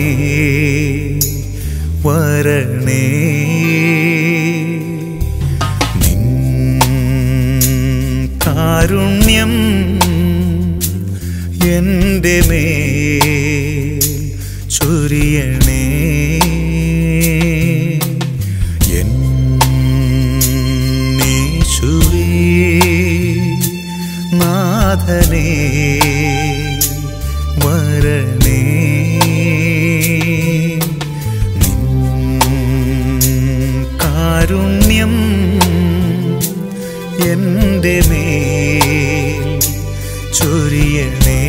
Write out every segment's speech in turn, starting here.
വരണേ നിൻ കാരുണ്യം എൻ്റെ മേൽ ചൊരിയണേ എന്നീശുവേ നാഥനേ വരണേ നിൻ കാരുണ്യം എൻ്റെ മേൽ ചൊരിയണേ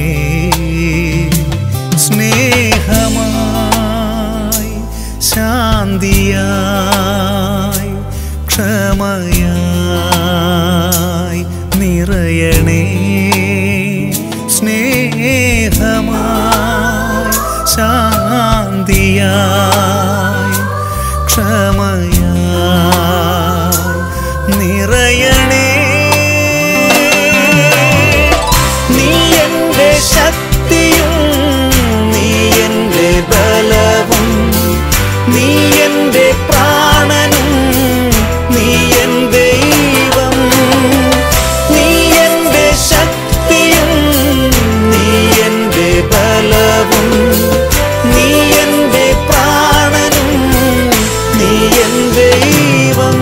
സ്നേഹമായി ശാന്തിയായി ക്ഷമയായി നിറയണേ സ്നേഹമായി ശാന്തിയായി ക്ഷമയായി നിറയണേ നീ എൻ്റെ ശക്തിയും നീ എൻ്റെ ബലവും നീ എൻ്റെ പ്രാണനും നീ എൻ ദൈവം നീ എൻ്റെ ശക്തിയും നീ എൻ്റെ ബലവും നീ എൻ്റെ പ്രാണനും നീ എൻ ദൈവം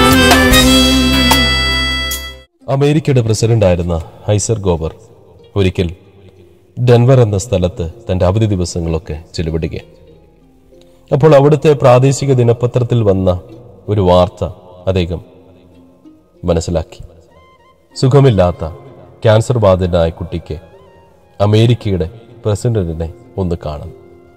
അമേരിക്കയുടെ പ്രസിഡന്റായിരുന്ന ഹൈസർ ഗോബർ ഒരിക്കൽ ഡെൻവർ എന്ന സ്ഥലത്ത് തന്റെ അവധി ദിവസങ്ങളൊക്കെ ചെലവിടുക അപ്പോൾ അവിടുത്തെ പ്രാദേശിക ദിനപത്രത്തിൽ വന്ന ഒരു വാർത്ത അദ്ദേഹം മനസ്സിലാക്കി സുഖമില്ലാത്ത ക്യാൻസർ ബാധിതനായ കുട്ടിക്ക് അമേരിക്കയുടെ പ്രസിഡന്റിനെ ഒന്ന് കാണണം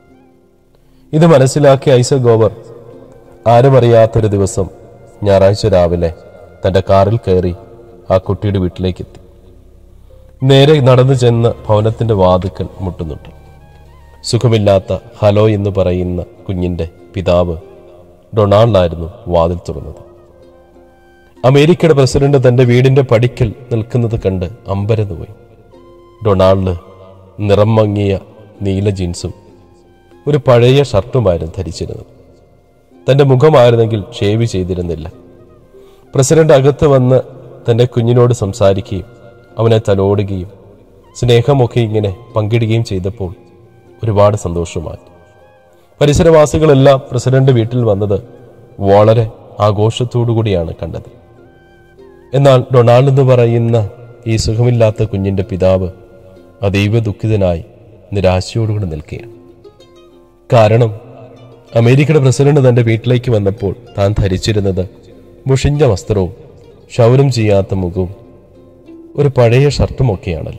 ഇത് മനസ്സിലാക്കിയ ഐസർ ഗോവർ ആരുമറിയാത്തൊരു ദിവസം ഞായറാഴ്ച രാവിലെ തന്റെ കാറിൽ കയറി ആ കുട്ടിയുടെ വീട്ടിലേക്ക് എത്തി നേരെ നടന്നു ചെന്ന് ഭവനത്തിന്റെ വാതുക്കൽ മുട്ടുന്നുണ്ട് സുഖമില്ലാത്ത ഹലോ എന്ന് പറയുന്ന കുഞ്ഞിന്റെ പിതാവ് ഡൊണാൾഡായിരുന്നു വാതിൽ തുറന്നത് അമേരിക്കയുടെ പ്രസിഡന്റ് തന്റെ വീടിന്റെ പടിക്കൽ നിൽക്കുന്നത് കണ്ട് അമ്പരന്ന് പോയി ഡൊണാൾഡ് നിറം മങ്ങിയ നീല ജീൻസും ഒരു പഴയ ഷർട്ടുമായിരുന്നു ധരിച്ചിരുന്നത് തന്റെ മുഖമായിരുന്നെങ്കിൽ ഷേവ് ചെയ്തിരുന്നില്ല പ്രസിഡന്റ് അകത്ത് വന്ന് തന്റെ കുഞ്ഞിനോട് സംസാരിക്കുകയും അവനെ തലോടുകയും സ്നേഹമൊക്കെ ഇങ്ങനെ പങ്കിടുകയും ചെയ്തപ്പോൾ ഒരുപാട് സന്തോഷമായി പരിസരവാസികളെല്ലാം പ്രസിഡന്റ് വീട്ടിൽ വന്നത് വളരെ ആഘോഷത്തോടുകൂടിയാണ് കണ്ടത് എന്നാൽ ഡൊണാൾഡ് എന്ന് പറയുന്ന ഈ സുഖമില്ലാത്ത കുഞ്ഞിന്റെ പിതാവ് അതീവ ദുഃഖിതനായി നിരാശയോടുകൂടി നിൽക്കുകയാണ് കാരണം അമേരിക്കയുടെ പ്രസിഡന്റ് തന്റെ വീട്ടിലേക്ക് വന്നപ്പോൾ താൻ ധരിച്ചിരുന്നത് മുഷിഞ്ഞ വസ്ത്രവും ക്ഷൗരം ചെയ്യാത്ത മുഖവും ഒരു പഴയ ഷർട്ടുമൊക്കെയാണല്ലോ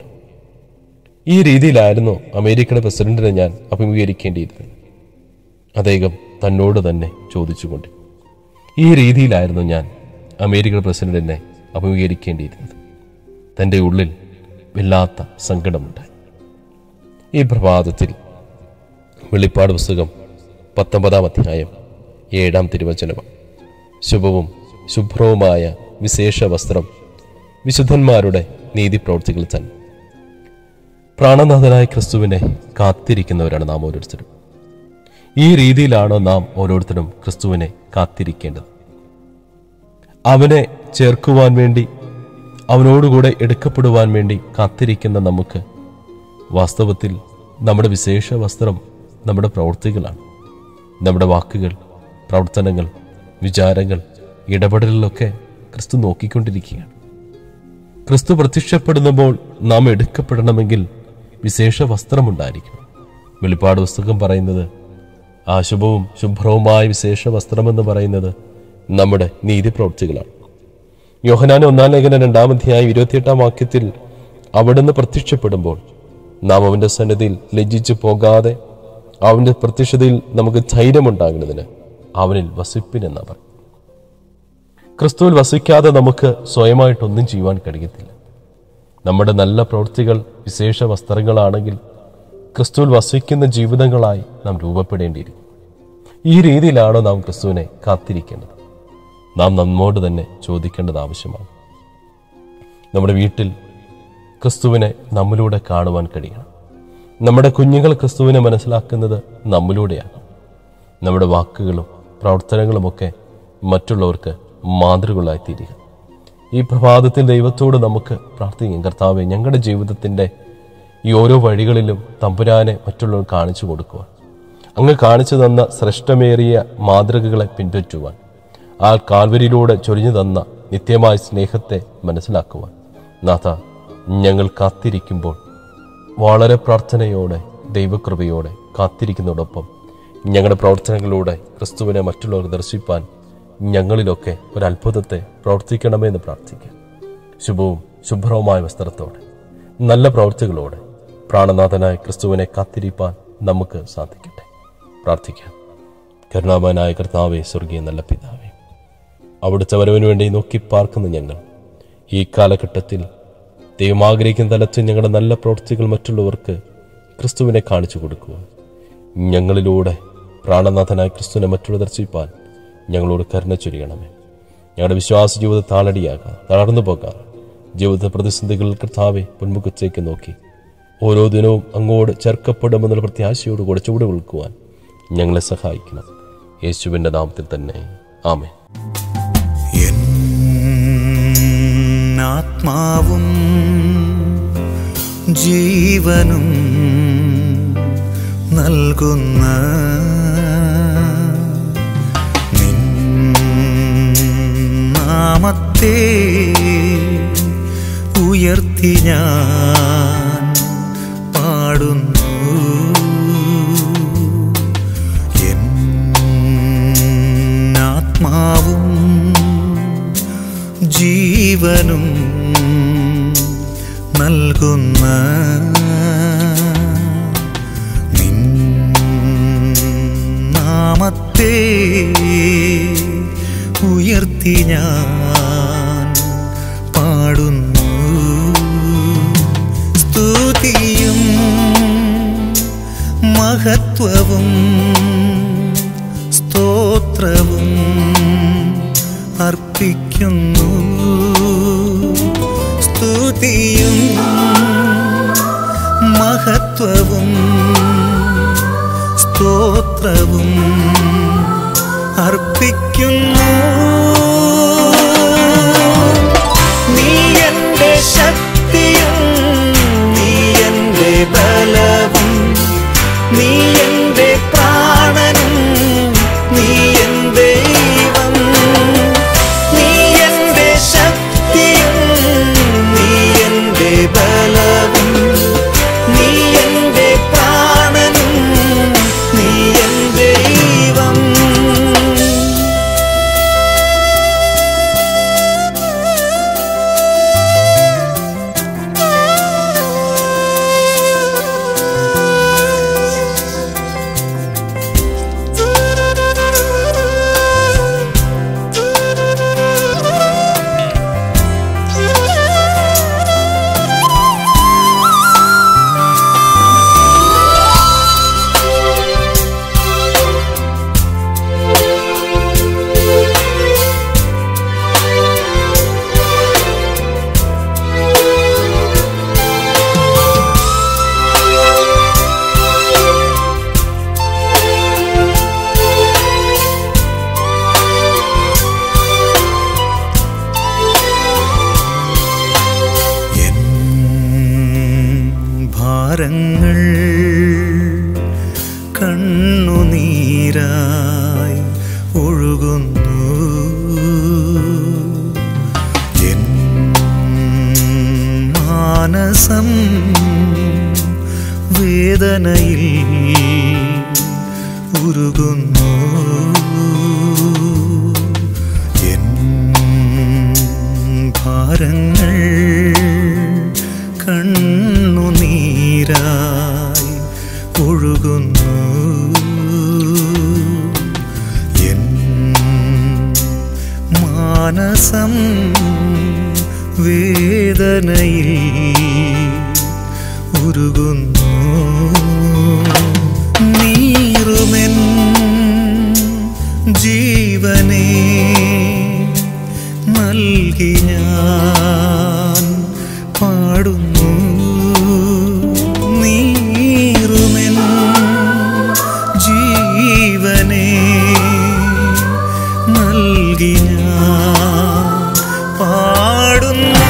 ഈ രീതിയിലായിരുന്നു അമേരിക്കയുടെ പ്രസിഡന്റിനെ ഞാൻ അഭിമുഖീകരിക്കേണ്ടിയിരുന്നത് അദ്ദേഹം തന്നോട് തന്നെ ചോദിച്ചുകൊണ്ട് ഈ രീതിയിലായിരുന്നു ഞാൻ അമേരിക്കയുടെ പ്രസിഡന്റിനെ അഭിമുഖീകരിക്കേണ്ടിയിരുന്നത് തൻ്റെ ഉള്ളിൽ വല്ലാത്ത സങ്കടമുണ്ടായി ഈ പ്രഭാതത്തിൽ വെളിപ്പാട് പുസ്തകം പത്തൊമ്പതാം അധ്യായം ഏഴാം തിരുവചനമാണ് ശുഭവും ശുഭ്രവുമായ വിശേഷ വസ്ത്രം വിശുദ്ധന്മാരുടെ നീതിപ്രവൃത്തികൾ തന്നെ പ്രാണനാഥനായ ക്രിസ്തുവിനെ കാത്തിരിക്കുന്നവരാണ് നാം ഓരോരുത്തരും ഈ രീതിയിലാണോ നാം ഓരോരുത്തരും ക്രിസ്തുവിനെ കാത്തിരിക്കേണ്ടത് അവനെ ചേർക്കുവാൻ വേണ്ടി അവനോടുകൂടെ എടുക്കപ്പെടുവാൻ വേണ്ടി കാത്തിരിക്കുന്ന നമുക്ക് വാസ്തവത്തിൽ നമ്മുടെ വിശേഷ വസ്ത്രം നമ്മുടെ പ്രവൃത്തികളാണ് നമ്മുടെ വാക്കുകൾ പ്രവർത്തനങ്ങൾ വിചാരങ്ങൾ ഇടപെടലിലൊക്കെ ക്രിസ്തു നോക്കിക്കൊണ്ടിരിക്കുകയാണ് ക്രിസ്തു പ്രത്യക്ഷപ്പെടുമ്പോൾ നാം എടുക്കപ്പെടണമെങ്കിൽ വിശേഷ വസ്ത്രമുണ്ടായിരിക്കണം വെളിപ്പാട് പുസ്തകം പറയുന്നത് ആ ശുഭവും ശുഭ്രവുമായ വിശേഷ വസ്ത്രമെന്ന് പറയുന്നത് നമ്മുടെ നീതി പ്രവൃത്തികളാണ് യോഹനാൻ ഒന്നാം ലേഖന രണ്ടാം അധ്യായം ഇരുപത്തിയെട്ടാം വാക്യത്തിൽ അവിടുന്ന് പ്രത്യക്ഷപ്പെടുമ്പോൾ നാം അവന്റെ സന്നിധിയിൽ ലജ്ജിച്ചു പോകാതെ അവന്റെ പ്രത്യക്ഷതയിൽ നമുക്ക് ധൈര്യമുണ്ടാകുന്നതിന് അവനിൽ വസിപ്പിനെന്നാ പറയും ക്രിസ്തുവിൽ വസിക്കാതെ നമുക്ക് സ്വയമായിട്ടൊന്നും ചെയ്യുവാൻ കഴിയത്തില്ല നമ്മുടെ നല്ല പ്രവൃത്തികൾ വിശേഷ വസ്ത്രങ്ങളാണെങ്കിൽ ക്രിസ്തുവിൽ വസിക്കുന്ന ജീവിതങ്ങളായി നാം രൂപപ്പെടേണ്ടിയിരിക്കും ഈ രീതിയിലാണോ നാം ക്രിസ്തുവിനെ കാത്തിരിക്കേണ്ടത് നാം നമ്മോട് തന്നെ ചോദിക്കേണ്ടത് ആവശ്യമാണ് നമ്മുടെ വീട്ടിൽ ക്രിസ്തുവിനെ നമ്മിലൂടെ കാണുവാൻ കഴിയണം നമ്മുടെ കുഞ്ഞുങ്ങൾ ക്രിസ്തുവിനെ മനസ്സിലാക്കുന്നത് നമ്മിലൂടെയാണ് നമ്മുടെ വാക്കുകളും പ്രവർത്തനങ്ങളുമൊക്കെ മറ്റുള്ളവർക്ക് മാതൃകളായി തീരുക ഈ പ്രഭാതത്തിൽ ദൈവത്തോട് നമുക്ക് പ്രാർത്ഥിക്കും കർത്താവെ ഞങ്ങളുടെ ജീവിതത്തിൻ്റെ ഈ ഓരോ വഴികളിലും തമ്പുരാനെ മറ്റുള്ളവർ കാണിച്ചു കൊടുക്കുവാൻ അങ്ങ് കാണിച്ചു തന്ന ശ്രേഷ്ഠമേറിയ മാതൃകകളെ പിൻപറ്റുവാൻ ആ കാൽവരിയിലൂടെ ചൊരിഞ്ഞു തന്ന നിത്യമായ സ്നേഹത്തെ മനസ്സിലാക്കുവാൻ നാഥ ഞങ്ങൾ കാത്തിരിക്കുമ്പോൾ വളരെ പ്രാർത്ഥനയോടെ ദൈവകൃപയോടെ കാത്തിരിക്കുന്നതോടൊപ്പം ഞങ്ങളുടെ പ്രവർത്തനങ്ങളിലൂടെ ക്രിസ്തുവിനെ മറ്റുള്ളവർ ദർശിപ്പാൻ ഞങ്ങളിലൊക്കെ ഒരു അത്ഭുതത്തെ പ്രവർത്തിക്കണമെന്ന് പ്രാർത്ഥിക്കാം ശുഭവും ശുഭ്രവുമായ വസ്ത്രത്തോടെ നല്ല പ്രവൃത്തികളോടെ പ്രാണനാഥനായ ക്രിസ്തുവിനെ കാത്തിരിപ്പാൻ നമുക്ക് സാധിക്കട്ടെ പ്രാർത്ഥിക്കാം കരുണാമനായ കർത്താവെ സ്വർഗീയ നല്ല പിതാവേ അവിടുത്തെ വരവിന് വേണ്ടി നോക്കി പാർക്കുന്ന ഞങ്ങൾ ഈ കാലഘട്ടത്തിൽ ദൈവം ആഗ്രഹിക്കുന്ന തലത്തിൽ ഞങ്ങളുടെ നല്ല പ്രവൃത്തികൾ മറ്റുള്ളവർക്ക് ക്രിസ്തുവിനെ കാണിച്ചു കൊടുക്കുക ഞങ്ങളിലൂടെ പ്രാണനാഥനായ ക്രിസ്തുവിനെ മറ്റുള്ള ദർശിപ്പാൻ ഞങ്ങളോട് കരുണ ചൊരിയണമേ ഞങ്ങളുടെ വിശ്വാസ ജീവിതം താളടിയാകാം തളർന്നു പോകാം ജീവിത പ്രതിസന്ധികളിൽ കർത്താവെ മുൻമുഖത്തേക്ക് നോക്കി ഓരോ ദിനവും അങ്ങോട്ട് ചേർക്കപ്പെടുമെന്നുള്ള പ്രത്യാശയോടുകൂടെ ചൂട് വിൽക്കുവാൻ ഞങ്ങളെ സഹായിക്കണം യേശുവിൻ്റെ നാമത്തിൽ തന്നെ ആമേ ആത്മാവും ജീവനും നൽകുന്ന നിൻ നാമത്തെ ഉയർത്തി ഞാൻ പാടുന്നു എൻ ആത്മാവും ജീവനും നൽകുന്ന നിൻ നാമത്തെ ഉയർത്തി ഞാൻ പാടുന്നു സ്തുതിയും മഹത്വവും സ്തോത്രവും അർപ്പിക്കുന്നു സ്തുതിയും മഹത്വവും സ്തോത്രവും അർപ്പിക്കുന്നു നീ എന്റെ ശക്തിയും നീ എന്റെ ബലവും നീ എന്റെ പ്രാണനും നീ എൻ ദൈവം നീ എന്റെ ശക്തിയും നീ എന്റെ ബലവും നീ എന്റെ പ്രാണനും നീ എൻ ദൈവം എൻ ഭാരങ്ങൾ കണ്ണുനീരായി ഒഴുകുന്നു എൻ മാനസം വേദനയിൽ ഉരുകുന്നു എൻ ഭാരങ്ങൾ കണ്ണുനീരായി ഒഴുകുന്നു എൻ മാനസം വേദനയിൽ ഉരുകുന്നു നീറുമെൻ ജീവനെ നൽകി ഞാൻ പാടുന്നു നീറുമെൻ ജീവനെ നൽകി ഞാൻ പാടുന്നു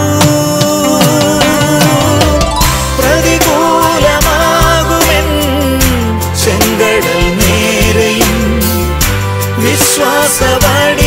പ്രതികൂലമാകുമെൻ ചെങ്കടൽ നേരെയും വിശ്വാസവടി